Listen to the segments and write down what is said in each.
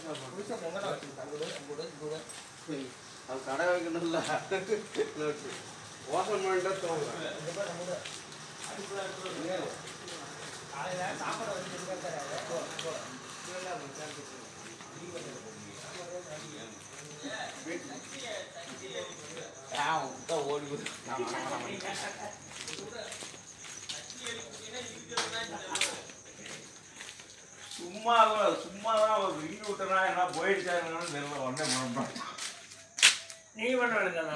புதுசா பொங்கல் வச்சுக்கிட்டாங்க கூட கூட கூட அது கடை வைக்கணும்ல ஓசன் பண்ணிட்டா தோங்க இந்த மாதிரி நம்ம கூட காலையில சாப்பாடு வந்து இருக்காரு ஓடி சும்மா சும்மா தான் ஒரு ரிங் விட்டனா என்ன போயிடுச்சாங்கன்னு தெரியல உடனே பண்ண நீ பண்ண வேண்டியதானா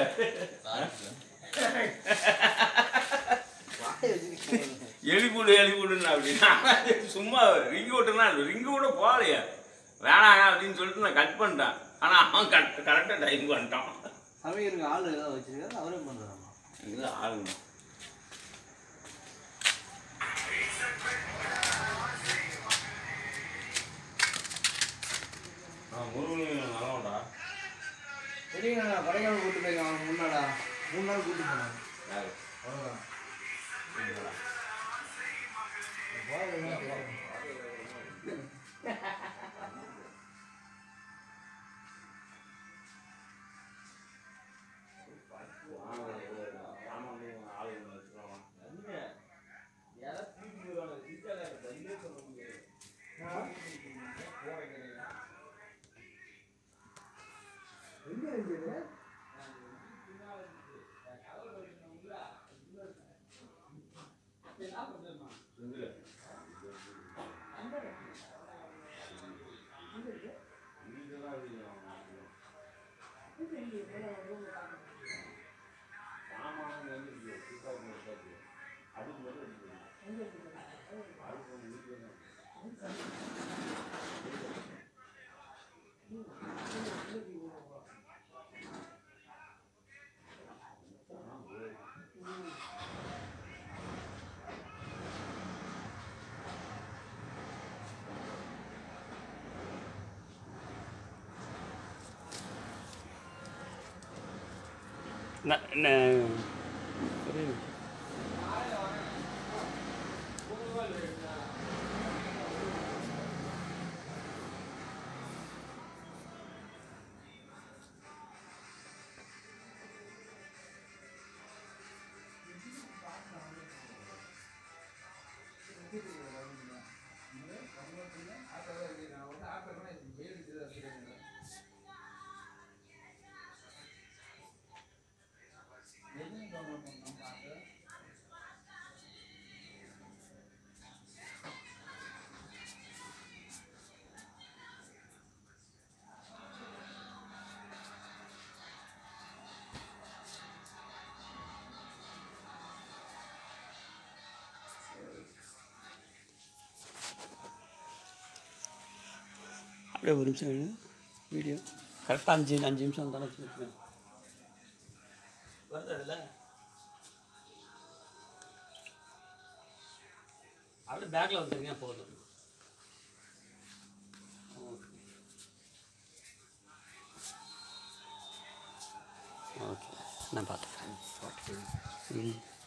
எலிக்கூடு எலிக்கூடுன்னு அப்படின்னா சும்மா ரிங்கு விட்டுனா ரிங்கு கூட போகலையா வேணாங்க அப்படின்னு சொல்லிட்டு நான் கட் பண்ணிட்டேன் ஆனால் அவன் கரெக்ட் கரெக்டாக டைம் பண்ணிட்டான் சமைக்கிறதுக்கு ஆள் ஏதாவது வச்சிருக்காரு அவரே பண்ணுறாங்க இது ஆளுங்க ஆ முருகன் நல்லவன்டா சரிங்க நான் கொடைக்கானல் கூட்டு போயிருக்கேன் அவன் முன்னாடா மூணு நாள் கூட்டு போனேன் யாரு அவ்வளோதான் இவங்களா? அப்படியே ஒரு நிமிஷம் இரு. வீடியோ கரெக்டாக அஞ்சு அஞ்சு நிமிஷம் இருந்தாலும் வச்சுருக்கேன் வருது அதில் அப்படியே பேக்கில் வந்துருங்க போதும் ஓகே நான் பார்த்துக்கிறேன் ம்